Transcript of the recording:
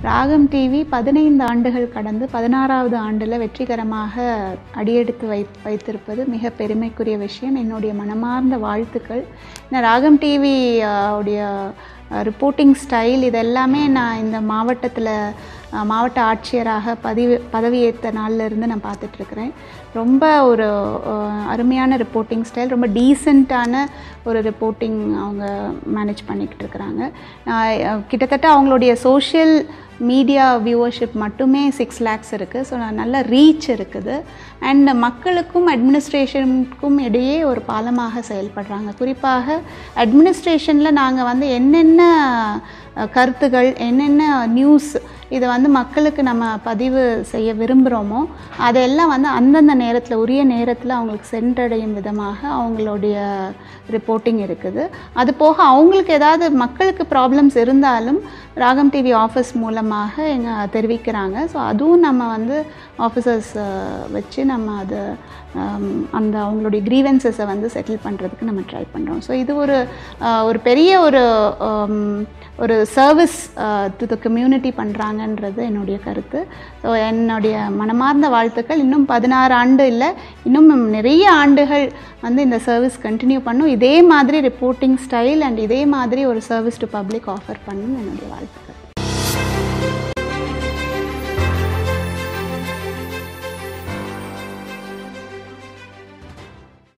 ராகம் டிவி பதினைந்து ஆண்டுகள் கடந்து பதினாறாவது ஆண்டில் வெற்றிகரமாக அடியெடுத்து வை வைத்திருப்பது மிக பெருமைக்குரிய விஷயம் என்னுடைய மனமார்ந்த வாழ்த்துக்கள் ஏன்னா ராகம் டிவி உடைய ரிப்போர்ட்டிங் ஸ்டைல் இதெல்லாமே நான் இந்த மாவட்டத்தில் மாவட்ட ஆட்சியராக பதிவு பதவியேற்ற நாள்ல இருந்து நான் பார்த்துட்ருக்குறேன் ரொம்ப ஒரு அஹ், அருமையான ரிப்போர்ட்டிங் ஸ்டைல் ரொம்ப டீசெண்டான ஒரு ரிப்போர்ட்டிங் அவங்க மேனேஜ் பண்ணிக்கிட்டு இருக்கிறாங்க நான் கிட்டத்தட்ட அவங்களுடைய சோஷியல் மீடியா வியூவர்ஷிப் மட்டுமே சிக்ஸ் லேக்ஸ் இருக்குது ஸோ நல்ல ரீச் இருக்குது அண்ட் மக்களுக்கும் அட்மினிஸ்ட்ரேஷனுக்கும் இடையே ஒரு பாலமாக செயல்படுறாங்க குறிப்பாக அட்மினிஸ்ட்ரேஷனில் நாங்கள் வந்து என்னென்ன அஹ், கருத்துகள் என்னென்ன நியூஸ் இதை வந்து மக்களுக்கு நம்ம பதிவு செய்ய விரும்புகிறோமோ அதெல்லாம் வந்து அந்தந்த நேரத்தில் உரிய நேரத்தில் அவங்களுக்கு சென்றடையும் விதமாக அவங்களுடைய ரிப்போர்ட்டிங் இருக்குது அது போக அவங்களுக்கு ஏதாவது மக்களுக்கு ப்ராப்ளம்ஸ் இருந்தாலும் ராகம் டிவி ஆஃபீஸ் மூலமாக எங்கள் தெரிவிக்கிறாங்க ஸோ அதுவும் நம்ம வந்து ஆஃபீஸர்ஸ் வச்சு நம்ம அதை ஆம், அந்த அவங்களுடைய க்ரீவன்சஸை வந்து செட்டில் பண்ணுறதுக்கு நம்ம ட்ரை பண்ணுறோம் ஸோ இது ஒரு ஆஹ், ஒரு பெரிய ஒரு ஆம், ஒரு சர்வீஸ் டு த கம்யூனிட்டி பண்ணுறாங்கன்றது என்னுடைய கருத்து ஸோ என்னுடைய மனமார்ந்த வாழ்த்துக்கள் இன்னும் பதினாறு ஆண்டு இல்லை இன்னும் நிறைய ஆண்டுகள் வந்து இந்த சர்வீஸ் கண்டினியூ பண்ணும் இதே மாதிரி ரிப்போர்ட்டிங் ஸ்டைல் அண்ட் இதே மாதிரி ஒரு சர்வீஸ் டு பப்ளிக் ஆஃபர் பண்ணணும் என்னுடைய வாழ்த்துக்கள்